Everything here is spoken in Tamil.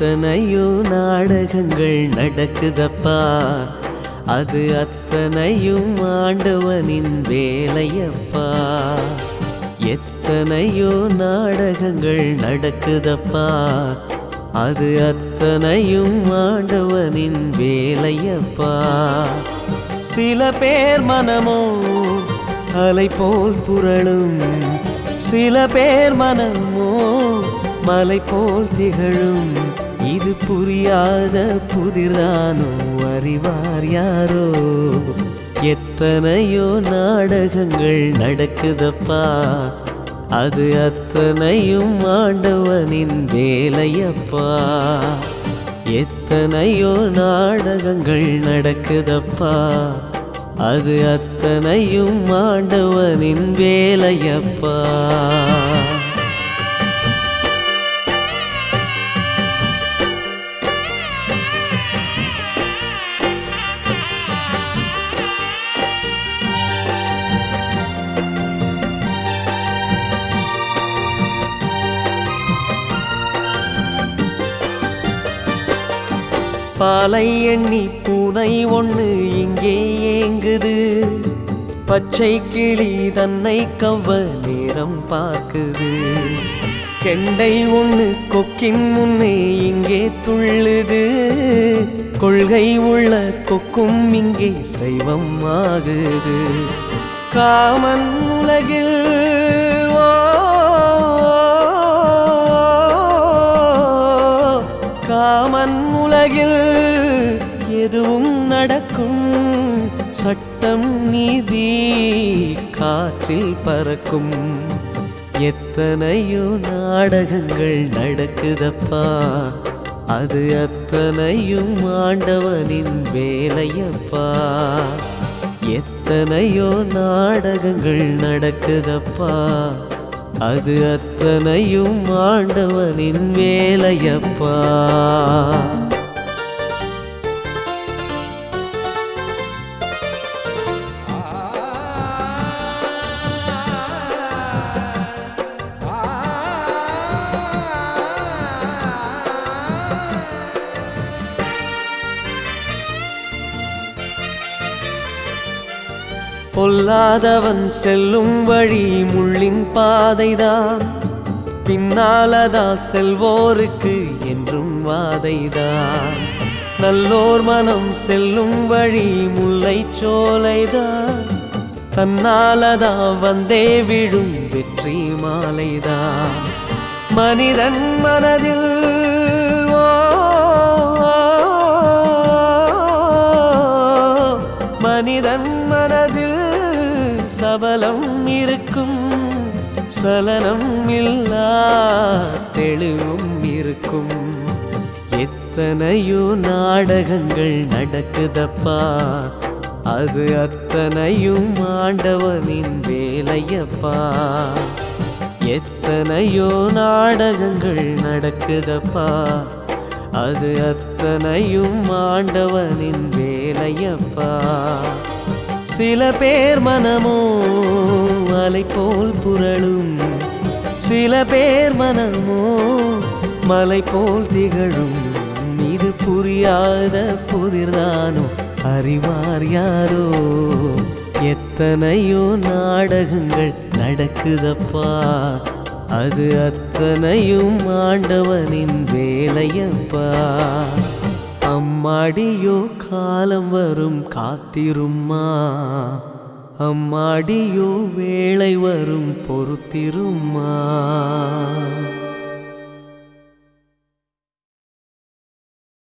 எத்தனையோ நாடகங்கள் நடக்குதப்பா அது அத்தனையும் ஆண்டவனின் வேலையப்பா எத்தனையோ நாடகங்கள் நடக்குதப்பா அது அத்தனையும் ஆண்டவனின் வேலையப்பா சில பேர் மனமோ அலை போல் புரளும் சில பேர் மனமோ மலை போல் திகழும் இது புரியாத புதிர்தானோ அறிவார் யாரோ எத்தனையோ நாடகங்கள் நடக்குதப்பா அது அத்தனையும் ஆண்டவனின் வேலையப்பா எத்தனையோ நாடகங்கள் நடக்குதப்பா அது அத்தனையும் ஆண்டவனின் வேலையப்பா பாலை எண்ணி பூனை ஒண்ணு இங்கே ஏங்குது பச்சை கிளி தன்னை கவ்வ நேரம் பார்க்குது கெண்டை ஒண்ணு கொக்கின் முன்னே இங்கே துள்ளுது கொள்கை உள்ள கொக்கும் இங்கே சைவம் ஆகுது காமன் உலகில் ஓ காமன் உலகில் எதுவும் நடக்கும் சட்டம் நீதி காற்றில் பறக்கும் எத்தனையோ நாடகங்கள் நடக்குதப்பா அது அத்தனையும் ஆண்டவனின் வேலையப்பா எத்தனையோ நாடகங்கள் நடக்குதப்பா அது அத்தனையும் ஆண்டவனின் வேலையப்பா பொல்லாதவன் செல்லும் வழி முள்ளின் பாதைதான் பின்னாலதா செல்வோருக்கு என்றும் வாதைதான் நல்லோர் மனம் செல்லும் வழி முல்லை சோலைதான் தன்னாலதா வந்தே விழும் வெற்றி மாலைதான் மனிதன் மனதில் ஓ, மனிதன் மனதில் சபலம் இருக்கும் சலனம் இல்லா தெளிவும் இருக்கும் எத்தனையோ நாடகங்கள் நடக்குதப்பா அது அத்தனையும் ஆண்டவனின் வேலையப்பா எத்தனையோ நாடகங்கள் நடக்குதப்பா அது அத்தனையும் ஆண்டவனின் வேலையப்பா சில பேர் மனமோ அலை போல் புரளும் சில பேர் மனமோ மலை போல் திகழும் இது புரியாத புதிர்தானோ அறிவார் யாரோ எத்தனையோ நாடகங்கள் நடக்குதப்பா அது அத்தனையும் ஆண்டவனின் வேலையப்பா அம்மாடியோ காலம் வரும் காத்திரும்மா அம்மாடியோ வேளை வரும் பொறுத்திரும்மா